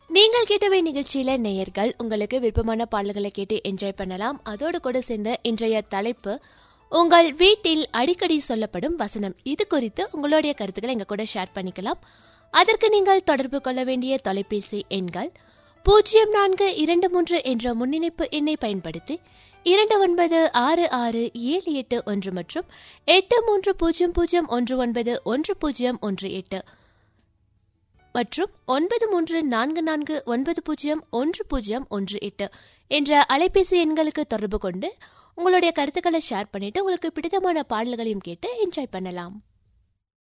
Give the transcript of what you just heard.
நீங்கள் கேட்டவை நிகழ்ச்சியில நேயர்கள் உங்களுக்கு விருப்பமான பாடல்களை கேட்டு என்ஜாய் பண்ணலாம் அதோடு கூட சேர்ந்த இன்றைய தலைப்பு உங்கள் வீட்டில் அடிக்கடி சொல்லப்படும் வசனம் இது குறித்து உங்களுடைய கருத்துக்களை எங்க கூட ஷேர் பண்ணிக்கலாம் அதற்கு நீங்கள் தொடர்பு கொள்ள வேண்டிய தொலைபேசி எண்கள் பூஜ்ஜியம் நான்கு இரண்டு மூன்று என்ற முன்னிணைப்பு எண்ணை பயன்படுத்தி இரண்டு ஒன்பது ஆறு ஆறு ஏழு எட்டு ஒன்று மற்றும் எட்டு மூன்று பூஜ்ஜியம் பூஜ்ஜியம் ஒன்று ஒன்பது ஒன்று பூஜ்ஜியம் ஒன்று எட்டு மற்றும் ஒன்பது மூன்று நான்கு நான்கு ஒன்பது பூஜ்ஜியம் ஒன்று பூஜ்ஜியம் ஒன்று எட்டு என்ற அலைபேசி எண்களுக்கு தொடர்பு கொண்டு உங்களுடைய கருத்துக்களை ஷேர் பண்ணிட்டு உங்களுக்கு பிடித்தமான பாடல்களையும் கேட்டு என்ஜாய் பண்ணலாம்